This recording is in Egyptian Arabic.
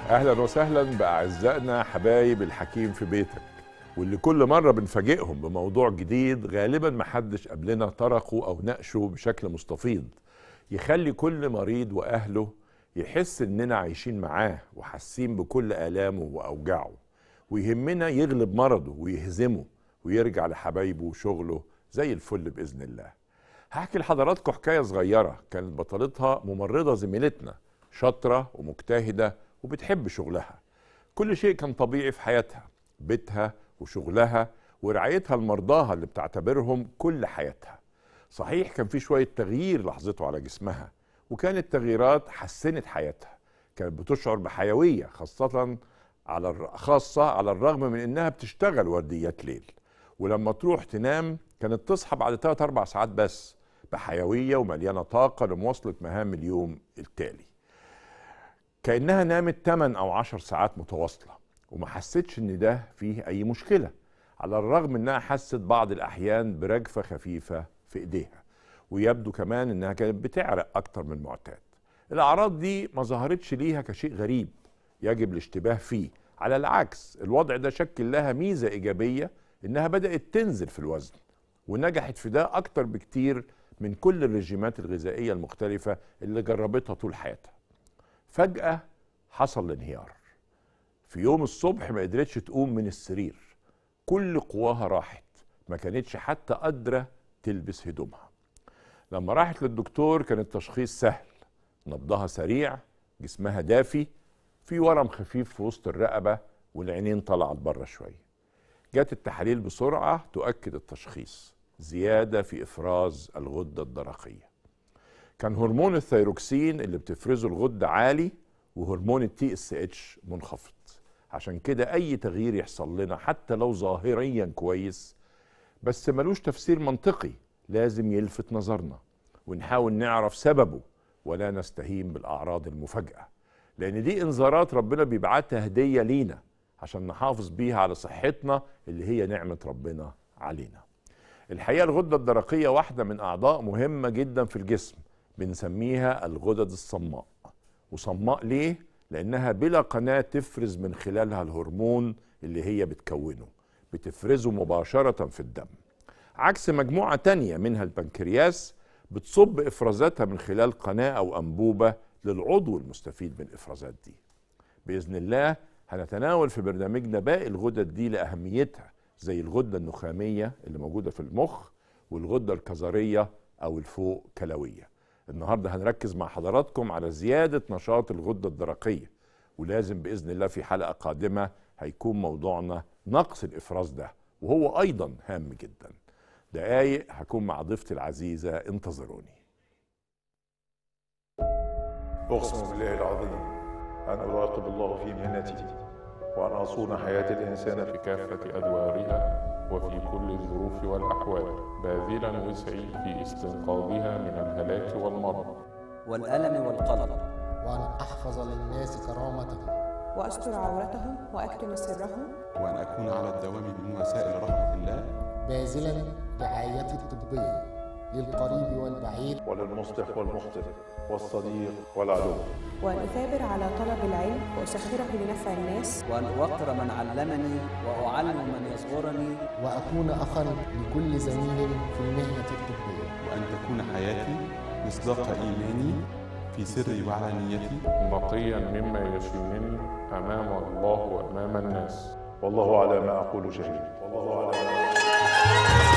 اهلا وسهلا باعزائنا حبايب الحكيم في بيتك واللي كل مره بنفاجئهم بموضوع جديد غالبا محدش قبلنا طرقه او ناقشه بشكل مستفيض يخلي كل مريض واهله يحس اننا عايشين معاه وحاسين بكل الامه واوجاعه ويهمنا يغلب مرضه ويهزمه ويرجع لحبايبه وشغله زي الفل باذن الله هحكي لحضراتكم حكايه صغيره كانت بطلتها ممرضه زميلتنا شاطره ومجتهده وبتحب شغلها كل شيء كان طبيعي في حياتها بيتها وشغلها ورعايتها لمرضاها اللي بتعتبرهم كل حياتها صحيح كان في شوية تغيير لحظته على جسمها وكانت تغييرات حسنت حياتها كانت بتشعر بحيوية خاصة على الر- خاصة على الرغم من انها بتشتغل ورديات ليل ولما تروح تنام كانت تصحى بعد 3 4 ساعات بس بحيوية ومليانة طاقة لمواصلة مهام اليوم التالي كأنها نامت 8 أو 10 ساعات متواصلة وما حستش إن ده فيه أي مشكلة على الرغم إنها حست بعض الأحيان برجفة خفيفة في إيديها ويبدو كمان إنها كانت بتعرق أكتر من المعتاد الأعراض دي ما ظهرتش ليها كشيء غريب يجب الاشتباه فيه على العكس الوضع ده شكل لها ميزة إيجابية إنها بدأت تنزل في الوزن ونجحت في ده أكتر بكتير من كل الرجيمات الغذائية المختلفة اللي جربتها طول حياتها فجأة حصل الانهيار في يوم الصبح ما قدرتش تقوم من السرير كل قواها راحت ما كانتش حتى قادرة تلبس هدومها لما راحت للدكتور كان التشخيص سهل نبضها سريع جسمها دافي في ورم خفيف في وسط الرقبة والعينين طلعت بره شوية جت التحاليل بسرعة تؤكد التشخيص زيادة في إفراز الغدة الدرقية كان هرمون الثيروكسين اللي بتفرزه الغدة عالي وهرمون التي اس اتش منخفض عشان كده اي تغيير يحصل لنا حتى لو ظاهريا كويس بس ملوش تفسير منطقي لازم يلفت نظرنا ونحاول نعرف سببه ولا نستهين بالاعراض المفاجئه لان دي انذارات ربنا بيبعتها هديه لينا عشان نحافظ بيها على صحتنا اللي هي نعمه ربنا علينا الحقيقه الغده الدرقيه واحده من اعضاء مهمه جدا في الجسم بنسميها الغدد الصماء وصماء ليه لانها بلا قناه تفرز من خلالها الهرمون اللي هي بتكونه بتفرزه مباشره في الدم عكس مجموعه تانية منها البنكرياس بتصب افرازاتها من خلال قناه او انبوبه للعضو المستفيد من الافرازات دي باذن الله هنتناول في برنامجنا باقي الغدد دي لاهميتها زي الغده النخاميه اللي موجوده في المخ والغده الكظريه او الفوق كلويه النهارده هنركز مع حضراتكم على زياده نشاط الغده الدرقيه ولازم باذن الله في حلقه قادمه هيكون موضوعنا نقص الافراز ده وهو ايضا هام جدا دقايق هكون مع ضيفتي العزيزه انتظروني أقسم بالله العظيم أن أراقب الله في مهنتي وأن أصون حياة الإنسان في في كافة أدوارها وفي كل الظروف والأحوال باذلا وسعي في استنقاذها من الهلاك والمرض والألم والقلق وأن أحفظ للناس كرامتهم وأستر عورتهم وأكتم سرهم وأن أكون على الدوام من وسائل رحمة الله باذلا رعايتي الطبية للقريب والبعيد وللمصلح والمخطئ والصديق والعدو وأن أثابر على طلب العلم وأسخره لنفع الناس وأن أوقر من علمني وأعلم من يصغرني وأكون أخا لكل زميل في المهنة الطبية وأن تكون حياتي مصداق إيماني في سري وعلانيتي نقيا مما يشينني أمام الله وأمام الناس والله على ما أقول شهيد والله على ما أقول